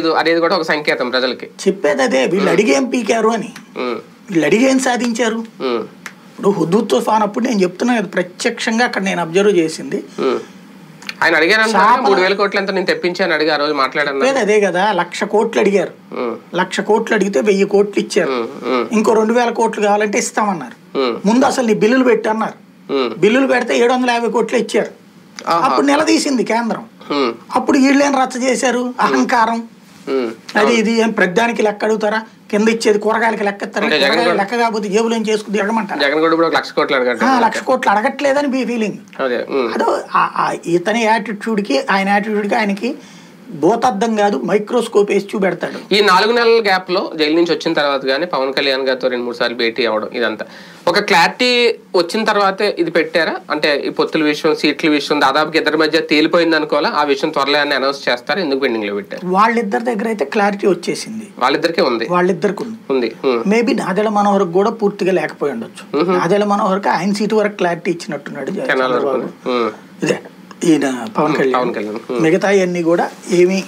లేదు అనేది కూడా ఒక సంకేతం ప్రజలకి చెప్పేది అదే వీళ్ళు అడిగేం పీకారు అని ఉమ్, వీళ్ళు అడిగేం సాధించారు ఉమ్, ఇప్పుడు హుదూ తుఫాన్ అప్పుడు నేను చెప్తున్నాను కదా ప్రత్యక్షంగా అక్కడ నేను అబ్జర్వ్ చేసింది ఉమ్. ఆయన అడిగారు చేపల- మూడు వేల కోట్లు ఎంత నేను తెప్పించాను అడిగి ఆ రోజు మాట్లాడాను చెప్పేది అదే కదా లక్ష కోట్లు అడిగారు ఉమ్, లక్ష కోట్లు అడిగితే వెయ్యి కోట్లు ఇచ్చారు ఉమ్, ఉమ్, ఇంకో రెండు వేల కోట్లు కావాలంటే ఇస్తామన్నారు ఉమ్, ముందు అసలు నీ బిల్లులు పెట్టి అన్నారు ఉమ్. బిల్లులు పెడితే ఏడు వందల యాభై కోట్లు ఇచ్చారు ఆహా. అప్పుడు నిలదీసింది కేంద్రం ఉమ్, అప్పుడు వీళ్ళేం రచ్చ చేశారు అహంకారం ఉమ్. అది ఇది ఏం ప్రద్దానికి లెక్క అడుగుతారా కింద ఇచ్చేది కూరగాయలకి లెక్క ఇస్తారా అంటే జగన్ కూరగాయలు కూడా- లెక్క కాకపోతే జేబులో ఏం చేసుకుని దిగమంటారు జగన్ కూడా ఇప్పుడు ఒక లక్ష కోట్లు అడగంట లక్ష కోట్లు అడగట్లేదని మీ ఫీలింగ్ అదే ఉమ్, అదో ఆ- ఆ ఇతని యాటిట్యూడ్కి ఆయన యాటిట్యూడ్కి ఆయనకి భూతద్దం కాదు మైక్రోస్కోప్ వేసి చూపెడతాడు ఈ నాలుగు నెలల గ్యాప్ లో జైలు నుంచి వచ్చిన తర్వాత కానీ పవన్ కళ్యాణ్ గారితో రెండు మూడు సార్లు భేటీ అవ్వడం ఇదంతా ఒక క్లారిటీ వచ్చిన తర్వాతే ఇది పెట్టారా అంటే ఈ పొత్తుల విషయం సీట్ల విషయం దాదాపుకి ఇద్దరి మధ్య తేలిపోయింది అనుకోవాలా ఆ విషయం త్వరలో అని అనౌన్స్ చేస్తారు ఎందుకు పెండింగ్ లో పెట్టారు వాళ్ళిద్దరి దగ్గర అయితే క్లారిటీ వచ్చేసింది వాళ్ళిద్దరికే ఉంది వాళ్ళిద్దరికి ఉంది ఉంది ఉమ్, మేబీ నాదెల మనోహర్కి కూడా పూర్తిగా లేకపోయి ఉండొచ్చు నాదెల మనోహర్కి ఆయన సీటు వరకు క్లారిటీ ఇచ్చినట్టున్నాడు జ- కెనాల్ వరకు చంద్రబాబు ఉమ్, ఇదే ఈయన పవన్ కళ్యాణ్ పవన్ కళ్యాణ్ ఉమ్, మిగతా అన్ని కూడా ఏమీ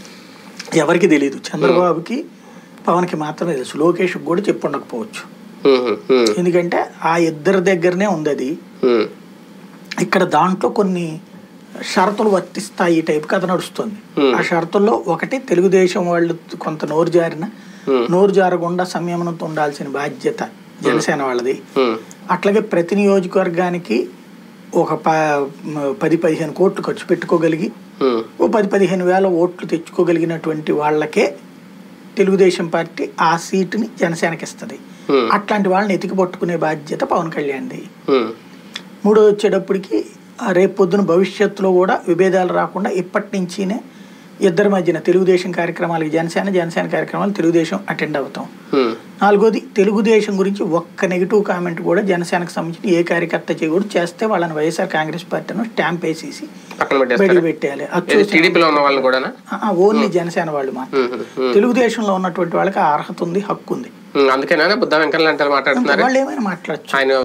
ఎవరికి తెలియదు చంద్రబాబుకి పవన్కి మాత్రమే తెలుసు లోకేష్కి కూడా చెప్పుండకపోవచ్చు ఉమ్, ఉమ్, ఎందుకంటే ఆ ఇద్దరి దగ్గరనే ఉంది అది ఉమ్, ఇక్కడ దాంట్లో కొన్ని షరతులు వర్తిస్తాయి ఈ టైప్ కథ నడుస్తుంది Hmm. ఆ షరతుల్లో ఒకటి తెలుగుదేశం వాళ్ళు కొంత నోరు జారిన Hmm. నోరు జారకుండా సంయమనంతో ఉండాల్సిన బాధ్యత జనసేన వాళ్ళది ఉమ్, అట్లాగే ప్రతి నియోజకవర్గానికి ఒక ప మ- పది పదిహేను కోట్లు ఖర్చు పెట్టుకోగలిగి ఉమ్, ఓ పది పదిహేను వేల ఓట్లు తెచ్చుకోగలిగినటువంటి వాళ్ళకే తెలుగుదేశం పార్టీ ఆ సీటుని జనసేనకి ఇస్తుంది ఉమ్, అట్లాంటి వాళ్ళని ఎతికి పట్టుకునే బాధ్యత పవన్ కళ్యాణ్ది ఉమ్, మూడో వచ్చేటప్పటికి ఆ రేపు పొద్దున భవిష్యత్తులో కూడా విభేదాలు రాకుండా ఇప్పటి నుంచినే ఇద్దరి మధ్యన తెలుగుదేశం కార్యక్రమాలకి జనసేన జనసేన కార్యక్రమాలు తెలుగుదేశం అటెండ్ అవుతాం ఉమ్, నాలుగోది తెలుగుదేశం గురించి ఒక్క నెగిటివ్ కామెంట్ కూడా జనసేనకు సంబంధించి ఏ కార్యకర్త చేయకూడదు చేస్తే వాళ్ళని వైఎస్ఆర్ కాంగ్రెస్ పార్టీను స్టాంప్ వేసేసి పక్కన బయటికి పెట్టేస్తారు పెట్టేయాలి అది చూసి టీడీపీలో ఉన్న వాళ్ళని కూడానా ఓన్లీ జనసేన వాళ్ళు మాత్రం ఉమ్, ఉమ్, తెలుగుదేశంలో ఉన్నటువంటి వాళ్ళకి ఆ అర్హత ఉంది హక్కు ఉంది ఉమ్, అందుకేనా బుద్ధ వెంకన్న అంటే మాట్లాడుతున్నారు వాళ్ళు ఏమైనా మాట్లాడచ్చు ఆయన